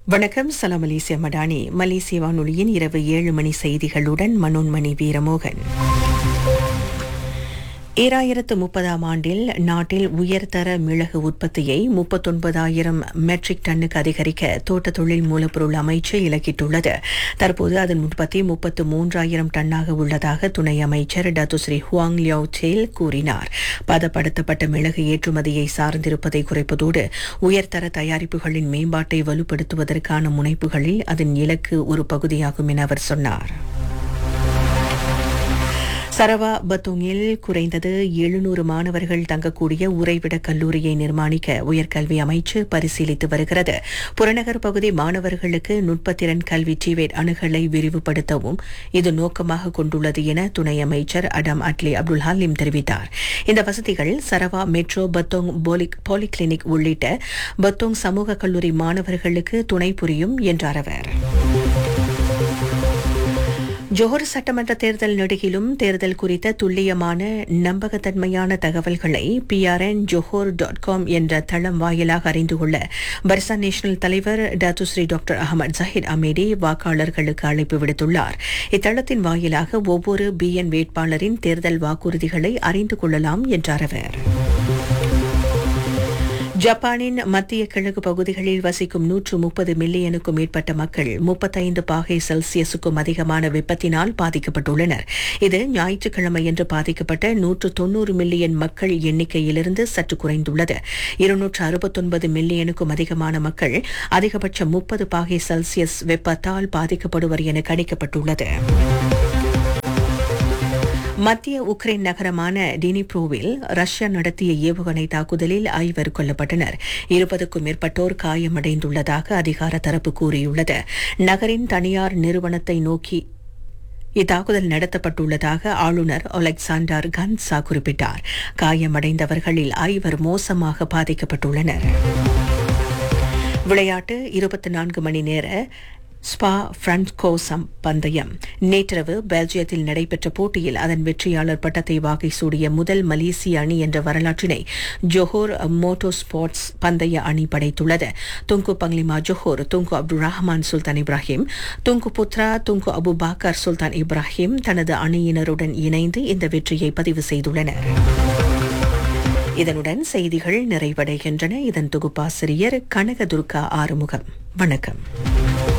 வணக்கம் சலாம் மலேசிய மடானி மலேசிய வானொலியின் இரவு ஏழு மணி செய்திகளுடன் மனோன்மணி வீரமோகன் ஈராயிரத்து முப்பதாம் ஆண்டில் நாட்டில் உயர்தர மிளகு உற்பத்தியை முப்பத்தொன்பதாயிரம் மெட்ரிக் டன்னுக்கு அதிகரிக்க தோட்ட தொழில் மூலப்பொருள் அமைச்சு இலக்கிட்டுள்ளது தற்போது அதன் உற்பத்தி முப்பத்து மூன்றாயிரம் டன்னாக உள்ளதாக துணை அமைச்சர் டத்துஸ்ரீ ஹுவாங் லியாவ் சேல் கூறினார் பதப்படுத்தப்பட்ட மிளகு ஏற்றுமதியை சார்ந்திருப்பதை குறைப்பதோடு உயர்தர தயாரிப்புகளின் மேம்பாட்டை வலுப்படுத்துவதற்கான முனைப்புகளில் அதன் இலக்கு ஒரு பகுதியாகும் என அவர் சொன்னார் சரவா பத்தோங்கில் குறைந்தது எழுநூறு மாணவர்கள் தங்கக்கூடிய உறைவிட கல்லூரியை நிர்மாணிக்க உயர்கல்வி அமைச்சு பரிசீலித்து வருகிறது புறநகர் பகுதி மாணவர்களுக்கு நுட்பத்திறன் கல்வி டிவேட் அணுகலை விரிவுபடுத்தவும் இது நோக்கமாக கொண்டுள்ளது என துணை அமைச்சர் அடம் அட்லி அப்துல் ஹலீம் தெரிவித்தார் இந்த வசதிகள் சரவா மெட்ரோ பத்தோங் பாலிகிளினிக் உள்ளிட்ட பத்தோங் சமூக கல்லூரி மாணவர்களுக்கு துணை புரியும் என்றார் அவர் ஜோஹர் சட்டமன்ற தேர்தல் நெடுகிலும் தேர்தல் குறித்த துல்லியமான நம்பகத்தன்மையான தகவல்களை பிஆர்என் ஜோஹோர் டாட் காம் என்ற தளம் வாயிலாக அறிந்து கொள்ள பர்சா நேஷனல் தலைவர் Datuk Seri doctor Ahmad Zahid Hamidi வாக்காளர்களுக்கு அழைப்பு விடுத்துள்ளார் இத்தளத்தின் வாயிலாக ஒவ்வொரு பிஎன் வேட்பாளரின் தேர்தல் வாக்குறுதிகளை அறிந்து கொள்ளலாம் என்றார் அவர் ஜப்பானின் மத்திய கிழக்கு பகுதிகளில் வசிக்கும் நூற்று முப்பது மில்லியனுக்கும் மேற்பட்ட மக்கள் முப்பத்தைந்து பாகை செல்சியஸுக்கும் அதிகமான வெப்பத்தினால் பாதிக்கப்பட்டுள்ளனர் இது ஞாயிற்றுக்கிழமையன்று பாதிக்கப்பட்ட நூற்று தொன்னூறு மில்லியன் மக்கள் எண்ணிக்கையிலிருந்து சற்று குறைந்துள்ளது இருநூற்று அறுபத்தொன்பது மில்லியனுக்கும் அதிகமான மக்கள் அதிகபட்ச முப்பது பாகை செல்சியஸ் வெப்பத்தால் பாதிக்கப்படுவர் என கணிக்கப்பட்டுள்ளது மத்திய உக்ரைன் நகரமான டினிப்ரோவில் ரஷ்யா நடத்திய ஏவுகணை தாக்குதலில் ஐவர் கொல்லப்பட்டனர் இருபதுக்கும் மேற்பட்டோர் காயமடைந்துள்ளதாக அதிகார தரப்பு கூறியுள்ளது நகரின் தனியார் நிறுவனத்தை நோக்கி இத்தாக்குதல் நடத்தப்பட்டுள்ளதாக ஆளுநர் ஒலெக்சாண்டர் கன்சா குறிப்பிட்டார் காயமடைந்தவர்களில் ஐவர் மோசமாக பாதிக்கப்பட்டுள்ளனர் விளையாட்டு இருபத்தி நான்கு மணி நேர ஸ்பா பிரான்கோசம் பந்தயம் நேற்றிரவு பெல்ஜியத்தில் நடைபெற்ற போட்டியில் அதன் வெற்றியாளர் பட்டத்தை வாகை சூடிய முதல் மலேசிய அணி என்ற வரலாற்றினை ஜோஹோர் மோட்டோ ஸ்போர்ட்ஸ் பந்தய அணி படைத்துள்ளது Tunku Panglima Johor Tunku Abdul Rahman Sultan Ibrahim Tunku Putra Tunku Abu Bakar Sultan Ibrahim தனது அணியினருடன் இணைந்து இந்த வெற்றியை பதிவு செய்துள்ளனர் இதனுடன் செய்திகள் நிறைவடைகின்றன இதன் தொகுப்பாசிரியர் கனகதுர்கா ஆறுமுகம் வணக்கம்